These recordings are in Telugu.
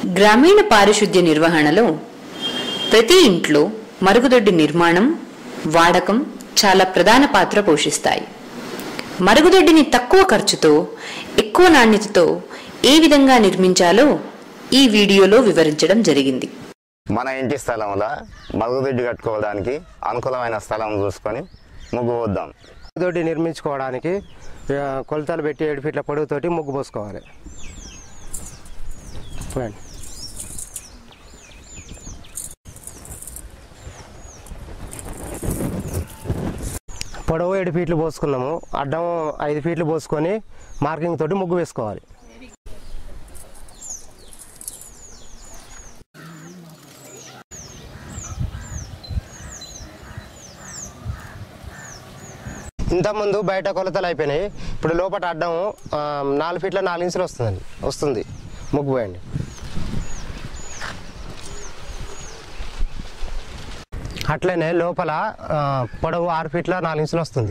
గ్రామీణ పారిశుద్ధ్య నిర్వహణలో ప్రతి ఇంట్లో మరుగుదొడ్డి నిర్మాణం వాడకం చాలా ప్రధాన పాత్ర పోషిస్తాయి మరుగుదొడ్డిని తక్కువ ఖర్చుతో ఎక్కువ నాణ్యతతో ఏ విధంగా నిర్మించాలో ఈ వీడియోలో వివరించడం జరిగింది మన ఇంటి స్థలంలో మరుగుదొడ్డి కట్టుకోవడానికి అనుకూలమైన స్థలం చూసుకొని ముగ్గు పోద్దాం దొడ్డి నిర్మించుకోవడానికి ఆ, కొలతలు పెట్టి ఏడు ఫీట్ల పొడవుతోటి ముగ్గు పోసుకోవాలి చూడండి పొడవు ఏడు ఫీట్లు పోసుకున్నాము అడ్డం ఐదు ఫీట్లు పోసుకొని మార్కింగ్ తోటి ముగ్గు వేసుకోవాలి ఇంతకుముందు బయట కొలతలు అయిపోయినాయి ఇప్పుడు లోపల అడ్డం ఆ, నాలుగు ఫీట్ల నాలుగు ఇంచులు వస్తుందండి వస్తుంది ముగ్గు పోయండి అట్లనే లోపల ఆ, పొడవు ఆరు ఫీట్ల నాలుగు ఇంచులు వస్తుంది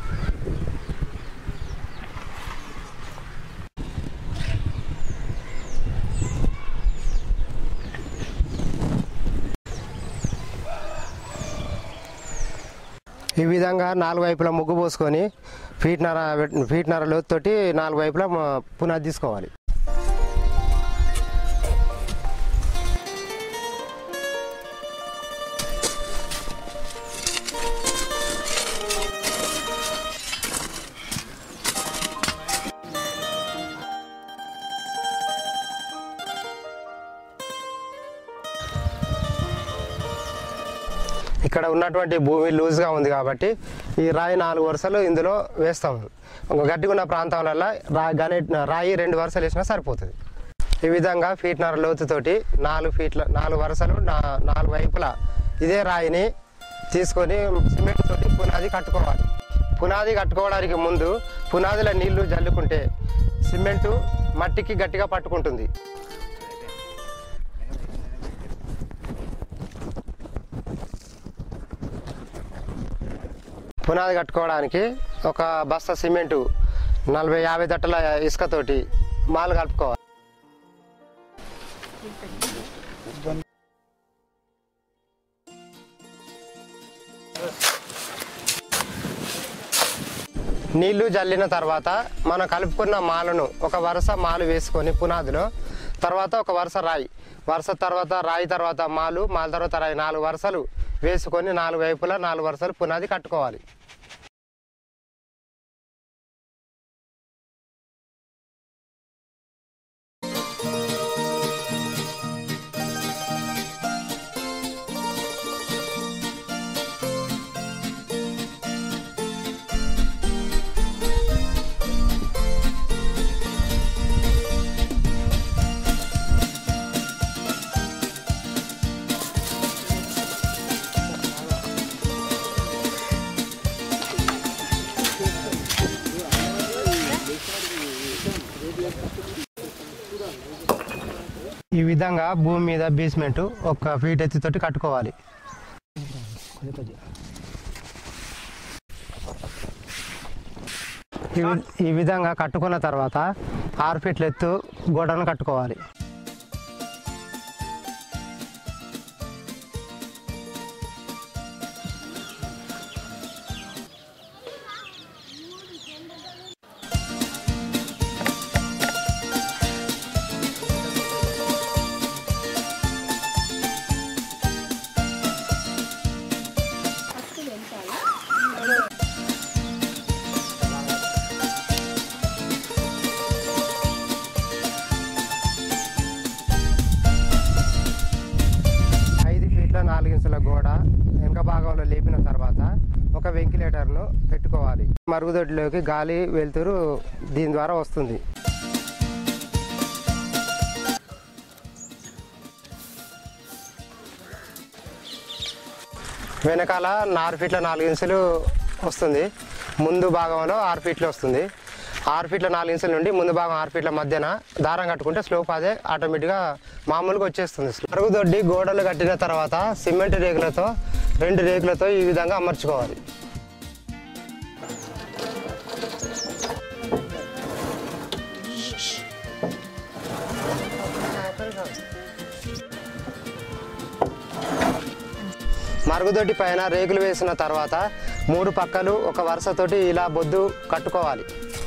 ఈ విధంగా నాలుగు వైపులా ముగ్గు పోసుకొని ఫీట్నర ఫీట్నర లోతుతోటి నాలుగు వైపులా మ- పునాది తీసుకోవాలి ఇక్కడ ఉన్నటువంటి భూమి లూజ్గా ఉంది కాబట్టి ఈ రాయి నాలుగు వరుసలు ఇందులో వేస్తాము ఒక గట్టిగా ఉన్న ప్రాంతాలలో రా గనే రాయి రెండు వరుసలు వేసినా సరిపోతుంది ఈ విధంగా ఫీట్నర లోతుతోటి నాలుగు ఫీట్ల నాలుగు వరుసలు నా- నాలుగు వైపులా ఇదే రాయిని తీసుకొని సిమెంట్ తోటి పునాది కట్టుకోవాలి పునాది కట్టుకోవడానికి ముందు పునాదిలో నీళ్లు జల్లుకుంటే సిమెంటు మట్టికి గట్టిగా పట్టుకుంటుంది పునాది కట్టుకోవడానికి ఒక బస్తా సిమెంటు నలభై యాభై తట్టల ఇసుకతోటి మాలు కలుపుకోవాలి నీళ్లు జల్లిన తర్వాత మనం కలుపుకున్న మాలను ఒక వరుస మాలు వేసుకొని పునాదిలో తర్వాత ఒక వరుస రాయి వరుస తర్వాత రాయి తర్వాత మాలు మాల తర్వాత రాయి నాలుగు వరుసలు వేసుకొని నాలుగు వైపులా నాలుగు వరుసలు పునాది కట్టుకోవాలి ఈ విధంగా భూమి మీద బేస్మెంట్ ఒక ఫీట్ ఎత్తుతోటి కట్టుకోవాలి ఈ వి- ఈ విధంగా కట్టుకున్న తర్వాత ఆరు ఫీట్ల ఎత్తు గోడను కట్టుకోవాలి ఐదు ఫీట్ల నాలుగు ఇంచుల గోడ వెనక భాగంలో లేపిన తర్వాత ఒక వెంటిలేటర్ను పెట్టుకోవాలి మరుగుదొడ్డిలోకి గాలి వెలుతురు దీని ద్వారా వస్తుంది వెనకాల ఆరు ఫీట్ల నాలుగు ఇంచులు వస్తుంది ముందు భాగంలో ఆరు ఫీట్లు వస్తుంది ఆరు ఫీట్ల నాలుగు ఇంచుల నుండి ముందు భాగం ఆరు ఫీట్ల మధ్యన దారం కట్టుకుంటే స్లోప్ అదే ఆటోమేటిక్గా మామూలుగా వచ్చేస్తుంది మరుగుదొడ్డి గోడలు కట్టిన తర్వాత సిమెంట్ రేకులతో రెండు రేకులతో ఈ విధంగా అమర్చుకోవాలి మరుగుదొడ్డి పైన రేకులు వేసిన తర్వాత మూడు పక్కలు ఒక వరుసతోటి ఇలా బొద్దు కట్టుకోవాలి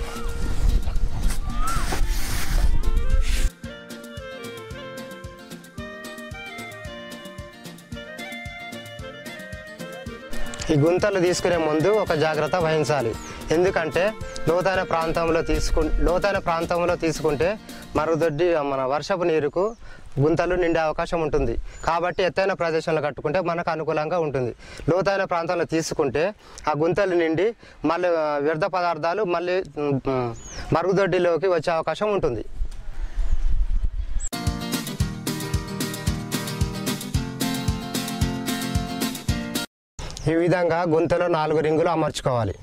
ఈ గుంతలు తీసుకునే ముందు ఒక జాగ్రత్త వహించాలి ఎందుకంటే లోతైన ప్రాంతంలో తీసుకు లోతైన ప్రాంతంలో తీసుకుంటే మరుగుదొడ్డి మన వర్షపు నీరుకు గుంతలు నిండే అవకాశం ఉంటుంది కాబట్టి ఎత్తైన ప్రదేశంలో కట్టుకుంటే మనకు అనుకూలంగా ఉంటుంది లోతైన ప్రాంతంలో తీసుకుంటే ఆ గుంతలు నిండి మళ్ళీ ఆ, వ్యర్థ పదార్థాలు మళ్ళీ ఉమ్, ఉమ్, మరుగుదొడ్డిలోకి వచ్చే అవకాశం ఉంటుంది ఈ విధంగా గుంతలో నాలుగు రింగులు అమర్చుకోవాలి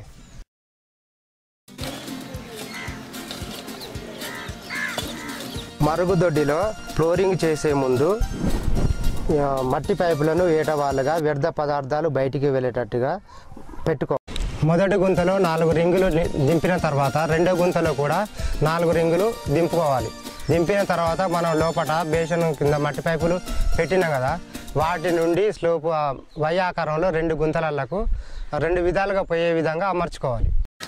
మరుగుదొడ్డిలో ఫ్లోరింగ్ చేసే ముందు ఆ, మట్టి పైపులను ఏటవాళ్ళుగా వ్యర్థ పదార్థాలు బయటికి వెళ్ళేటట్టుగా పెట్టుకో మొదటి గుంతలో నాలుగు రింగులు ని- దింపిన తర్వాత రెండో గుంతలో కూడా నాలుగు రింగులు దింపుకోవాలి దింపిన తర్వాత మనం లోపల బేషన్ కింద మట్టి పైపులు పెట్టినాం కదా వాటి నుండి స్లోపు ఆ వై ఆకారంలో రెండు గుంతలకు రెండు విధాలుగా పోయే విధంగా అమర్చుకోవాలి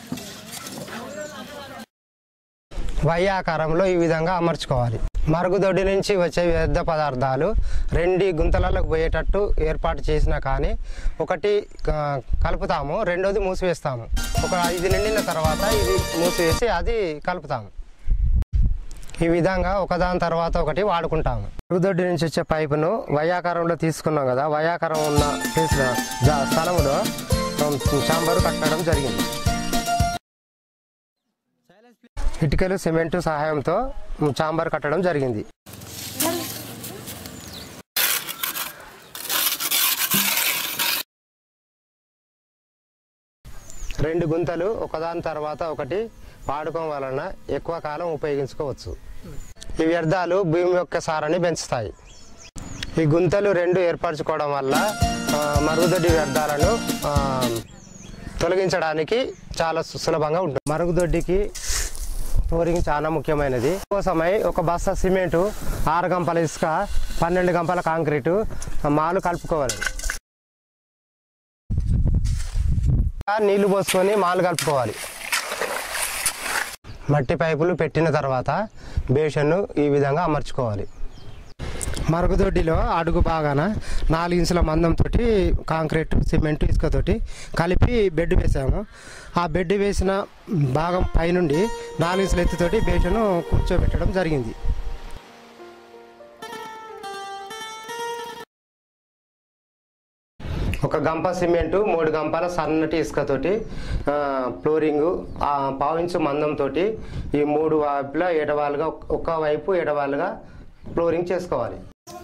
వై ఆకారంలో ఈ విధంగా అమర్చుకోవాలి మరుగుదొడ్డి నుంచి వచ్చే వ్యర్థ పదార్థాలు రెండు గుంతలకు పోయేటట్టు ఏర్పాటు చేసినా కానీ ఒకటి ఆ, కలుపుతాము రెండోది మూసివేస్తాము ఒక ఇది నిండిన తర్వాత ఇది మూసివేసి అది కలుపుతాము ఈ విధంగా ఒకదాని తర్వాత ఒకటి వాడుకుంటాము మరుగుదొడ్డి నుంచి వచ్చే పైపును వయాకారంలో తీసుకున్నాం కదా వయాకారం ఉన్న ప్లేస్ స్థలంలో చాంబరు కట్టడం జరిగింది ఇటుకలు సిమెంట్ సహాయంతో చాంబర్ కట్టడం జరిగింది రెండు గుంతలు ఒకదాని తర్వాత ఒకటి వాడుకోవడం వలన ఎక్కువ కాలం ఉపయోగించుకోవచ్చు ఈ వ్యర్థాలు భూమి యొక్క సారాన్ని పెంచుతాయి ఈ గుంతలు రెండు ఏర్పరచుకోవడం వల్ల ఆ, మరుగుదొడ్డి వ్యర్థాలను ఆ, తొలగించడానికి చాలా సు- సులభంగా ఉంటుంది మరుగుదొడ్డికి ఫ్లోరింగ్ చాలా ముఖ్యమైనది కోసమై ఒక బస్తా సిమెంటు ఆరు గంపల ఇసుక పన్నెండు గంపల కాంక్రీటు మాలు కలుపుకోవాలి నీళ్లు పోసుకొని మాలు కలుపుకోవాలి మట్టి పైపులు పెట్టిన తర్వాత బేషన్ను ఈ విధంగా అమర్చుకోవాలి మరుగుదొడ్డిలో అడుగు బాగాన నాలుగు ఇంచుల మందంతో కాంక్రీట్ సిమెంట్ ఇసుకతోటి కలిపి బెడ్ వేసాము ఆ బెడ్ వేసిన భాగం పైనుండి నాలుగు ఇంచుల ఎత్తుతోటి బేషను కూర్చోబెట్టడం జరిగింది ఒక గంప సిమెంటు మూడు గంపల సన్నటి ఇసుకతోటి ఆ, ఫ్లోరింగు ఆ, పావించు మందంతో ఈ మూడు వైపులా ఎడవాలుగా ఒక్క వైపు ఎడవాలుగా ఫ్లోరింగ్ చేసుకోవాలి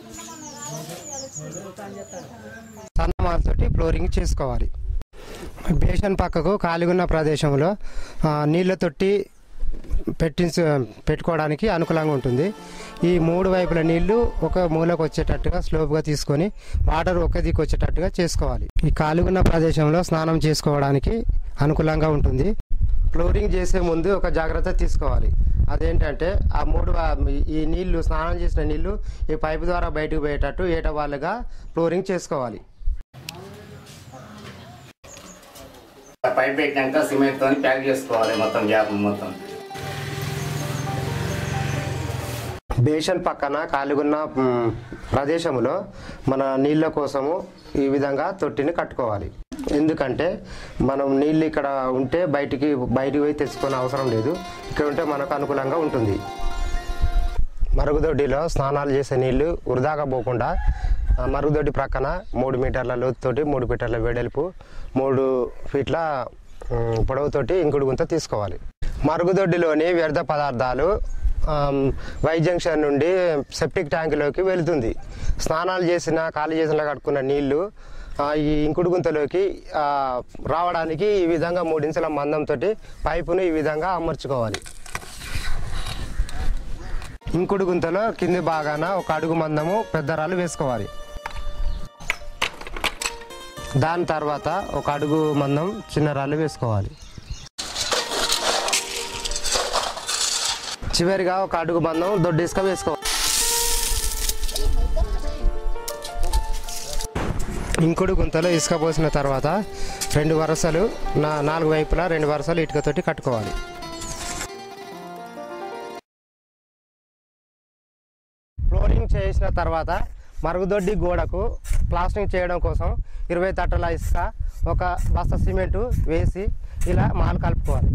సన్నమాలతోటి ఫ్లోరింగ్ చేసుకోవాలి బేషన్ పక్కకు ఖాళీగున్న ప్రదేశంలో ఆ, నీళ్ళ తొట్టి పెట్టించ పెట్టుకోవడానికి అనుకూలంగా ఉంటుంది ఈ మూడు వైపుల నీళ్లు ఒక మూలకు వచ్చేటట్టుగా స్లోప్గా తీసుకొని వాటర్ ఒక దిక్కు వచ్చేటట్టుగా చేసుకోవాలి ఈ ఖాళీగున్న ప్రదేశంలో స్నానం చేసుకోవడానికి అనుకూలంగా ఉంటుంది ఫ్లోరింగ్ చేసే ముందు ఒక జాగ్రత్త తీసుకోవాలి అదేంటంటే ఆ మూడు వా- ఈ నీళ్లు స్నానం చేసిన నీళ్లు ఈ పైపు ద్వారా బయటకు పోయేటట్టు ఏట వాళ్ళుగా ఫ్లోరింగ్ చేసుకోవాలి పైప్ పెట్టినాక సిమెంట్ తోని ప్యాక్ చేసుకోవాలి మొత్తం గ్యాప్ మొత్తం బేషన్ పక్కన ఖాళీగున్న మ్, ప్రదేశంలో మన నీళ్ళ కోసము ఈ విధంగా తొట్టిని కట్టుకోవాలి ఎందుకంటే మనం నీళ్ళు ఇక్కడ ఉంటే బయటికి బయటికి పోయి తెచ్చుకునే అవసరం లేదు ఇక్కడ ఉంటే మనకు అనుకూలంగా ఉంటుంది మరుగుదొడ్డిలో స్నానాలు చేసే నీళ్లు వృధాగా పోకుండా ఆ మరుగుదొడ్డి ప్రక్కన మూడు మీటర్ల లోతుతోటి మూడు మీటర్ల వెడల్పు మూడు ఫీట్ల ఉమ్, పొడవుతోటి ఇంకుడు గుంత తీసుకోవాలి మరుగుదొడ్డిలోని వ్యర్థ పదార్థాలు ఆమ్, వై జంక్షన్ నుండి సెప్టిక్ ట్యాంకులోకి వెళుతుంది స్నానాలు చేసిన ఖాళీ చేసిన కట్టుకున్న నీళ్లు ఆ, ఈ ఇంకుడు గుంతలోకి ఆ, రావడానికి ఈ విధంగా మూడించుల మందంతో పైపును ఈ విధంగా అమర్చుకోవాలి ఇంకుడు గుంతలో కింది భాగాన ఒక అడుగు మందము పెద్ద రాళ్ళు వేసుకోవాలి దాని తర్వాత ఒక అడుగు మందం చిన్న రాళ్ళు వేసుకోవాలి చివరిగా ఒక అడుగు మందం దొడ్డు ఇసుక వేసుకోవాలి ఇంకుడు గుంతలో ఇసుక పోసిన తర్వాత రెండు వరుసలు నా నాలుగు వైపులా రెండు వరుసలు ఇటుకతోటి కట్టుకోవాలి ఫ్లోరింగ్ చేసిన తర్వాత మరుగుదొడ్డి గోడకు ప్లాస్టింగ్ చేయడం కోసం ఇరవై తట్టల ఇసుక ఒక బస్తా సిమెంటు వేసి ఇలా మాలు కలుపుకోవాలి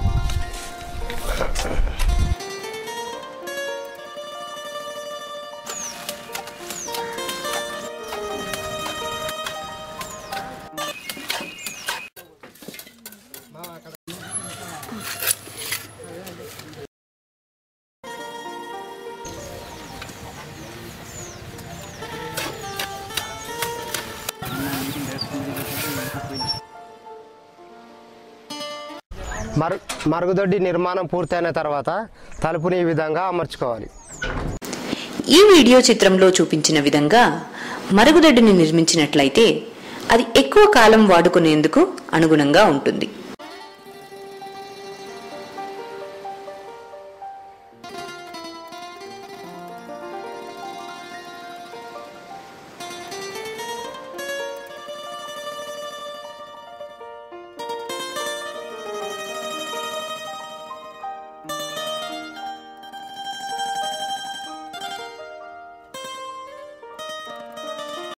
మరు మరుగుదొడ్డి నిర్మాణం పూర్తయిన తర్వాత తలుపుని ఈ విధంగా అమర్చుకోవాలి ఈ వీడియో చిత్రంలో చూపించిన విధంగా మరుగుదొడ్డిని నిర్మించినట్లయితే అది ఎక్కువ కాలం వాడుకునేందుకు అనుగుణంగా ఉంటుంది